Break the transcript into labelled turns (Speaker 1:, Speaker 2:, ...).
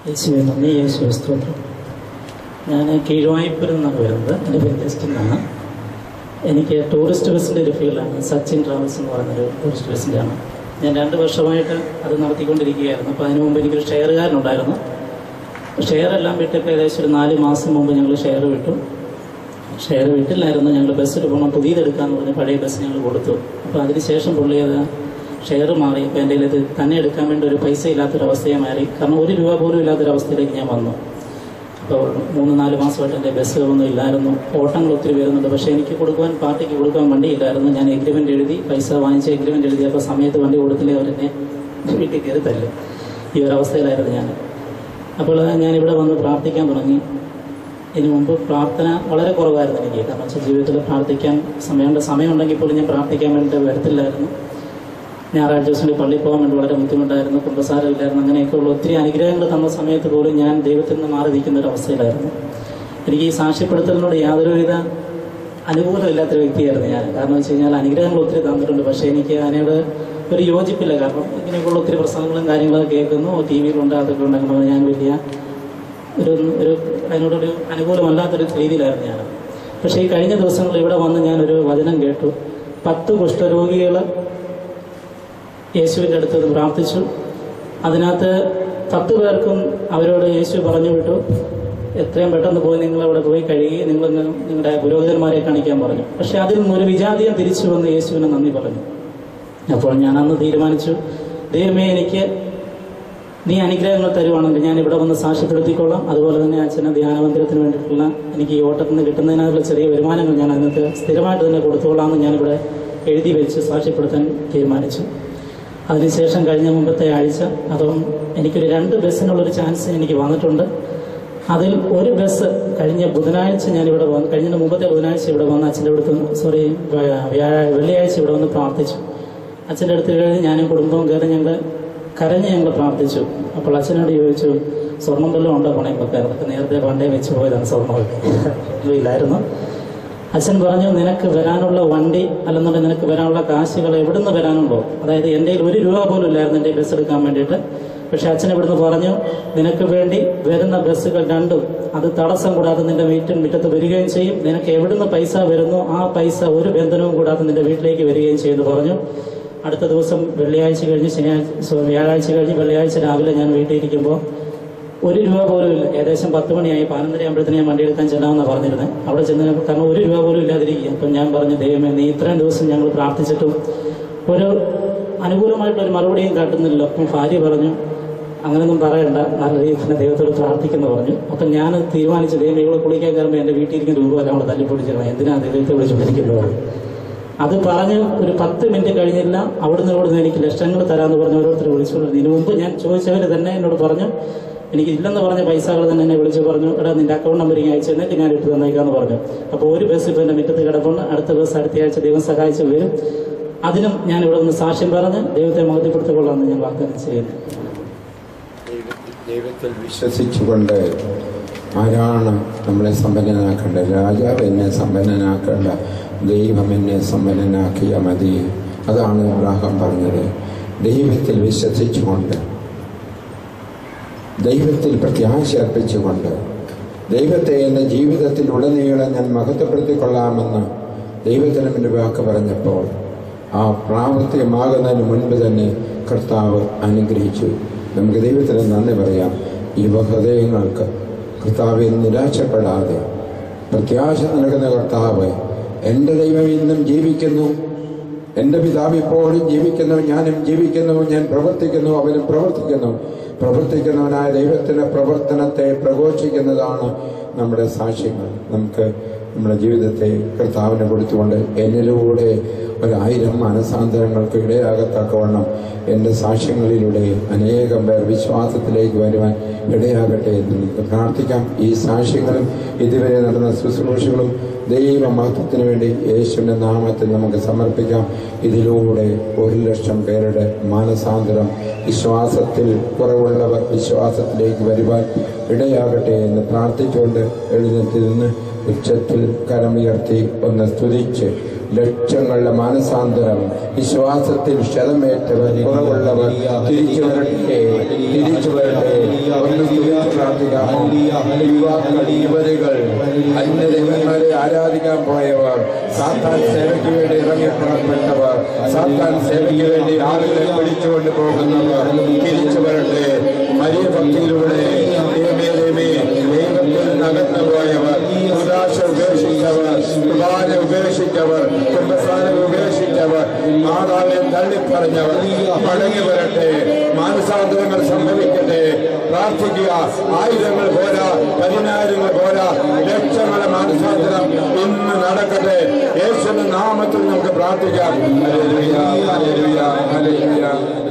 Speaker 1: യേശുവെ നന്ദി യേശുവെ സ്തോത്രം ഞാൻ കീഴ്വായ്പുരം നിന്നാണ് വരുന്നത് എൻ്റെ പേര് ജസ്റ്റിൻ ആണ് എനിക്ക് ടൂറിസ്റ്റ് ബസ്സിൻ്റെ ഒരു ഫീൽഡാണ് സച്ചിൻ ട്രാവൽസ് എന്ന് പറയുന്നൊരു ടൂറിസ്റ്റ് ബസ്സിൻ്റെ ആണ് ഞാൻ രണ്ട് വർഷമായിട്ട് അത് നടത്തിക്കൊണ്ടിരിക്കുകയായിരുന്നു അപ്പോൾ അതിന് മുമ്പ് എനിക്കൊരു ഷെയറുകാരനുണ്ടായിരുന്നു ഷെയർ എല്ലാം വിട്ടിപ്പോൾ ഏകദേശം ഒരു നാല് മാസം മുമ്പ് ഞങ്ങൾ ഷെയർ വിട്ടു ഷെയർ വീട്ടിലായിരുന്നു ഞങ്ങൾ ബസ്സിൽ പോകണം പുതിയതെടുക്കാന്ന് പറഞ്ഞ് പഴയ ബസ് ഞങ്ങൾ കൊടുത്തു അപ്പോൾ അതിനുശേഷം പുള്ളി അത് ഷെയർ മാറി ഇപ്പോൾ എൻ്റെ ഇത് തന്നെ എടുക്കാൻ വേണ്ടി ഒരു പൈസ ഇല്ലാത്തൊരവസ്ഥയെ മാറി കാരണം ഒരു രൂപ പോലും ഇല്ലാത്തൊരവസ്ഥയിലേക്ക് ഞാൻ വന്നു അപ്പോൾ മൂന്ന് നാല് മാസമായിട്ട് എൻ്റെ ബസ്സുകളൊന്നും ഇല്ലായിരുന്നു ഓട്ടങ്ങൾ ഒത്തിരി വരുന്നുണ്ട് പക്ഷേ എനിക്ക് കൊടുക്കുവാൻ പാർട്ടിക്ക് കൊടുക്കാൻ വണ്ടിയില്ലായിരുന്നു ഞാൻ എഗ്രിമെൻ്റ് എഴുതി പൈസ വാങ്ങിച്ച് എഗ്രിമെൻ്റ് എഴുതിയപ്പോൾ സമയത്ത് വണ്ടി കൊടുത്തില്ലേ അവരെന്നെ വീട്ടിൽ കയറി തല്ലും ഈ ഒരു അവസ്ഥയിലായിരുന്നു ഞാൻ അപ്പോൾ ഞാനിവിടെ വന്ന് പ്രാർത്ഥിക്കാൻ തുടങ്ങി ഇതിനു മുമ്പ് പ്രാർത്ഥന വളരെ കുറവായിരുന്നു എനിക്ക് കാരണം വെച്ചാൽ ജീവിതത്തിൽ പ്രാർത്ഥിക്കാൻ സമയമുണ്ട് സമയമുണ്ടെങ്കിൽ പോലും ഞാൻ പ്രാർത്ഥിക്കാൻ വേണ്ടി വരത്തില്ലായിരുന്നു ഞായറാഴ്ച ദിവസം പള്ളിയിൽ പോകാൻ വേണ്ടി വളരെ ബുദ്ധിമുട്ടായിരുന്നു കുമ്പസാരമില്ലായിരുന്നു അങ്ങനെയൊക്കെയുള്ള ഒത്തിരി അനുഗ്രഹങ്ങൾ തന്ന സമയത്ത് പോലും ഞാൻ ദൈവത്തിൽ നിന്ന് മാറി നിൽക്കുന്ന ഒരു അവസ്ഥയിലായിരുന്നു എനിക്ക് ഈ സാക്ഷ്യപ്പെടുത്തലിനോട് യാതൊരുവിധ അനുകൂലമില്ലാത്തൊരു വ്യക്തിയായിരുന്നു ഞാൻ കാരണം വെച്ച് കഴിഞ്ഞാൽ അനുഗ്രഹങ്ങൾ ഒത്തിരി തന്നിട്ടുണ്ട് പക്ഷേ എനിക്ക് അതിനോട് ഒരു യോജിപ്പില്ല കാരണം ഇങ്ങനെയൊക്കെയുള്ള ഒത്തിരി പ്രസംഗങ്ങളും കാര്യങ്ങളൊക്കെ കേൾക്കുന്നു ടി വിയിലുണ്ട് അതൊക്കെ ഉണ്ടാക്കുന്നത് ഞാൻ വലിയ ഒരു ഒരു അതിനോടൊരു അനുകൂലമല്ലാത്തൊരു രീതിയിലായിരുന്നു ഞാൻ പക്ഷേ ഈ കഴിഞ്ഞ ദിവസങ്ങളിൽ ഇവിടെ വന്ന് ഞാനൊരു വചനം കേട്ടു പത്ത് കുഷ്ഠരോഗികൾ യേശുവിൻ്റെ അടുത്ത് നിന്ന് പ്രാർത്ഥിച്ചു അതിനകത്ത് പത്ത് പേർക്കും അവരോട് യേശു പറഞ്ഞു വിട്ടു എത്രയും പെട്ടെന്ന് പോയി നിങ്ങൾ അവിടെ പോയി കഴുകി നിങ്ങൾ നിങ്ങളുടെ പുരോഹിതന്മാരെ കാണിക്കാൻ പറഞ്ഞു പക്ഷെ അതിൽ നിന്ന് ഒരു വിജാതീയം തിരിച്ചു വന്ന് യേശുവിന് നന്ദി പറഞ്ഞു അപ്പോൾ ഞാൻ അന്ന് തീരുമാനിച്ചു ദൈവമേ എനിക്ക് നീ അനുഗ്രഹങ്ങൾ തരുവാണെങ്കിൽ ഞാൻ ഇവിടെ വന്ന് സാക്ഷ്യപ്പെടുത്തിക്കൊള്ളാം അതുപോലെ തന്നെ അച്ഛന് ധ്യാനമന്ദിരത്തിന് വേണ്ടിയിട്ടുള്ള എനിക്ക് ഈ ഓട്ടത്തിൽ നിന്ന് കിട്ടുന്നതിനുള്ള ചെറിയ വരുമാനങ്ങൾ ഞാൻ അതിനകത്ത് സ്ഥിരമായിട്ട് തന്നെ കൊടുത്തോളാം എന്ന് ഞാനിവിടെ എഴുതി വെച്ച് സാക്ഷ്യപ്പെടുത്താൻ തീരുമാനിച്ചു അതിനുശേഷം കഴിഞ്ഞ മുമ്പത്തെ ആഴ്ച അതും എനിക്കൊരു രണ്ട് ബസ്സിനുള്ളൊരു ചാൻസ് എനിക്ക് വന്നിട്ടുണ്ട് അതിൽ ഒരു ബസ് കഴിഞ്ഞ ബുധനാഴ്ച ഞാൻ ഇവിടെ വന്ന് കഴിഞ്ഞ മുമ്പത്തെ ബുധനാഴ്ച ഇവിടെ വന്ന് അച്ഛൻ്റെ അടുത്ത് സോറി വ്യാഴ വെള്ളിയാഴ്ച ഇവിടെ വന്ന് പ്രാർത്ഥിച്ചു അച്ഛൻ്റെ അടുത്ത് കഴിഞ്ഞ് ഞാനും കുടുംബവും കയറി ഞങ്ങൾ കരഞ്ഞ് ഞങ്ങൾ പ്രാർത്ഥിച്ചു അപ്പോൾ അച്ഛനോട് ചോദിച്ചു സ്വർണം വല്ലതും ഉണ്ടോ പണയം വെക്കാൻ അതൊക്കെ നേരത്തെ പണ്ടേ വെച്ച് പോയതാണ് സ്വർണ്ണമൊക്കെ ഇല്ലായിരുന്നു അച്ഛൻ പറഞ്ഞു നിനക്ക് വരാനുള്ള വണ്ടി അല്ലെന്നുണ്ടെങ്കിൽ നിനക്ക് വരാനുള്ള കാശുകൾ എവിടുന്ന് വരാനുണ്ടോ അതായത് എൻ്റെ കയ്യിൽ ഒരു രൂപ പോലും ഇല്ലായിരുന്നു എൻ്റെ ബസ് എടുക്കാൻ വേണ്ടിയിട്ട് പക്ഷെ അച്ഛൻ ഇവിടുന്ന് പറഞ്ഞു നിനക്ക് വേണ്ടി വരുന്ന ബസ്സുകൾ രണ്ടും അത് തടസ്സം കൂടാതെ നിന്റെ വീട്ടിൽ മുറ്റത്ത് വരികയും ചെയ്യും നിനക്ക് എവിടുന്ന് പൈസ വരുന്നോ ആ പൈസ ഒരു ബന്ധനവും കൂടാതെ നിന്റെ വീട്ടിലേക്ക് വരികയും ചെയ്യുമെന്ന് പറഞ്ഞു അടുത്ത ദിവസം വെള്ളിയാഴ്ച കഴിഞ്ഞ് ശനിയാഴ്ച സോ- വ്യാഴാഴ്ച കഴിഞ്ഞ് വെള്ളിയാഴ്ച രാവിലെ ഞാൻ വീട്ടിൽ ഇരിക്കുമ്പോൾ ഒരു രൂപ പോലും ഇല്ല ഏകദേശം പത്ത് മണിയായി പതിനൊന്നര ആകുമ്പോഴത്തേന് ഞാൻ വണ്ടി എടുക്കാൻ ചെല്ലാമെന്നാണ് പറഞ്ഞിരുന്നത് അവിടെ ചെന്ന് കാരണം ഒരു രൂപ പോലും ഇല്ലാതിരിക്കുക അപ്പം ഞാൻ പറഞ്ഞു ദൈവമേ നീ ഇത്രയും ദിവസം ഞങ്ങൾ പ്രാർത്ഥിച്ചിട്ടും ഒരു അനുകൂലമായിട്ടുള്ള ഒരു മറുപടിയും കാട്ടുന്നില്ലല്ലോ അപ്പം ഭാര്യ പറഞ്ഞു അങ്ങനെയൊന്നും പറയണ്ട നല്ല രീതിയിൽ തന്നെ ദൈവത്തോട് പ്രാർത്ഥിക്കുന്നു പറഞ്ഞു അപ്പം ഞാൻ തീരുമാനിച്ചു ദൈവം ഇവിടെ കുളിക്കാൻ കയറുമ്പോൾ എൻ്റെ വീട്ടിൽ ഇരിക്കുന്ന രൂപ എല്ലാം കൂടെ തല്ലിപ്പൊടിച്ചിരുന്നത് എന്തിനാണ് ദൈവത്തെ വിളിച്ച് വിളിക്കുന്നത് അത് പറഞ്ഞ് ഒരു പത്ത് മിനിറ്റ് കഴിഞ്ഞില്ല അവിടുന്ന് ഇവിടുന്ന് എനിക്ക് ലക്ഷങ്ങൾ തരാമെന്ന് പറഞ്ഞ് ഓരോരുത്തർ വിളിച്ചുകൊണ്ട് ഇതിനു മുമ്പ് ഞാൻ ചോദിച്ചവർ തന്നെ എന്നോട് പറഞ്ഞു എനിക്ക് ഇല്ലെന്ന് പറഞ്ഞ പൈസകൾ തന്നെ എന്നെ വിളിച്ച് പറഞ്ഞു എടാ നിന്റെ അക്കൗണ്ട് നമ്പർ ഇങ്ങനെ അയച്ചു തന്നേക്ക് ഞാൻ ഇട്ട് തന്നേക്കാന്ന് പറഞ്ഞു അപ്പോൾ ഒരു ബസ് ഇപ്പോൾ എൻ്റെ മുറ്റത്ത് കിടപ്പുണ്ട് അടുത്ത ബസ് അടുത്ത ആഴ്ച ദൈവം സഹായിച്ച് വരും അതിനും ഞാൻ ഇവിടെ നിന്ന് സാക്ഷ്യം പറഞ്ഞ് ദൈവത്തെ മഹത്വപ്പെടുത്തിക്കൊള്ളാമെന്ന് ഞാൻ വാഗ്ദാനം ചെയ്യുന്നു
Speaker 2: ദൈവത്തിൽ വിശ്വസിച്ചുകൊണ്ട് ആരാണ് നമ്മളെ സമ്പന്നനാക്കേണ്ടത് രാജാവ് എന്നെ സമ്പന്നനാക്കേണ്ട ദൈവം എന്നെ സമ്പന്നനാക്കിയ മതി അതാണ് ഇബ്രാഹിം പറഞ്ഞത് ദൈവത്തിൽ വിശ്വസിച്ചുകൊണ്ട് ദൈവത്തിൽ പ്രത്യാശ അർപ്പിച്ചുകൊണ്ട് ദൈവത്തെ എൻ്റെ ജീവിതത്തിൽ ഉടനീളം ഞാൻ മഹത്വപ്പെടുത്തിക്കൊള്ളാമെന്ന് ദൈവത്തിന് എൻ്റെ വാക്ക് പറഞ്ഞപ്പോൾ ആ പ്രാവർത്തികമാകുന്നതിന് മുൻപ് തന്നെ കർത്താവ് അനുഗ്രഹിച്ചു നമുക്ക് ദൈവത്തിന് നന്ദി പറയാം യുവഹൃദയങ്ങൾക്ക് കർത്താവിൽ നിരാശപ്പെടാതെ പ്രത്യാശ നൽകുന്ന കർത്താവ് എൻ്റെ ദൈവം ഇന്നും ജീവിക്കുന്നു എൻ്റെ പിതാവ് ഇപ്പോഴും ജീവിക്കുന്നു ഞാനും ജീവിക്കുന്നു ഞാൻ പ്രവർത്തിക്കുന്നു അവനും പ്രവർത്തിക്കുന്നു പ്രവർത്തിക്കുന്നവനായ ദൈവത്തിൻ്റെ പ്രവർത്തനത്തെ പ്രഘോഷിക്കുന്നതാണ് നമ്മുടെ സാക്ഷ്യങ്ങൾ നമുക്ക് നമ്മുടെ ജീവിതത്തെ കർത്താവിന് കൊടുത്തുകൊണ്ട് എന്നിലൂടെ ഒരായിരം മനസാന്തരങ്ങൾക്ക് ഇടയാകത്തക്കവണ്ണം എൻ്റെ സാക്ഷ്യങ്ങളിലൂടെ അനേകം പേർ വിശ്വാസത്തിലേക്ക് വരുവാൻ ഇടയാകട്ടെ എന്ന് നമുക്ക് പ്രാർത്ഥിക്കാം ഈ സാക്ഷ്യങ്ങളും ഇതുവരെ നടന്ന ശുശ്രൂഷകളും ദൈവ മഹത്വത്തിന് വേണ്ടി യേശുവിൻ്റെ നാമത്തിൽ നമുക്ക് സമർപ്പിക്കാം ഇതിലൂടെ ഒരു ലക്ഷം പേരുടെ മാനസാന്തരം വിശ്വാസത്തിൽ കുറവുള്ളവർ വിശ്വാസത്തിലേക്ക് വരുവാൻ ഇടയാകട്ടെ എന്ന് പ്രാർത്ഥിച്ചുകൊണ്ട് എഴുന്നേറ്റ് നിന്ന് ഉച്ചത്തിൽ കരമുയർത്തി ഒന്ന് സ്തുതിച്ച് ലക്ഷങ്ങളുടെ മാനസാന്തരം വിശ്വാസത്തിൽ ക്ഷതമേറ്റവർ കുറവുള്ളവർ തിരിച്ചു വരട്ടെ തിരിച്ചു വരട്ടെ ഒന്ന് സ്തുതിച്ച് അറിയാമോ യുവാക്കൾ യുവതികൾ അന്യദൈവങ്ങളെ ആരാധിക്കാൻ പോയവർ സാത്താൻ സേവയ്ക്ക് വേണ്ടി ഇറങ്ങി പുറപ്പെട്ടവർ സാത്താൻ സേവയ്ക്ക് വേണ്ടി ആളുകളെ പിടിച്ചുകൊണ്ട് പോകുന്നവർ തിരിച്ചു വരട്ടെ മരിയ ഭക്തിയിലൂടെ ദൈവമേ, ദൈവമേ, ദൈവത്തിൽ നകന്നു പോയവർ ഉദാശ ഉപേക്ഷിച്ചവർ കുർബാന ഉപേക്ഷിച്ചവർ കുംഭസ്ഥാനം ഉപേക്ഷിച്ചവർ മാതാവിനെ തള്ളിപ്പറഞ്ഞവർ മടങ്ങി വരട്ടെ മാനസാന്തരങ്ങൾ സംഭവിക്കട്ടെ പ്രാർത്ഥിക്കുക ആയിരങ്ങൾ പോരാ പതിനായിരങ്ങൾ പോരാ ലക്ഷങ്ങളുടെ മാനസാന്തരം ഇന്ന് നടക്കട്ടെ യേശുവിന്റെ നാമത്തിൽ നമുക്ക് പ്രാർത്ഥിക്കാം ഹല്ലേലൂയ, ഹല്ലേലൂയ, ഹല്ലേലൂയ.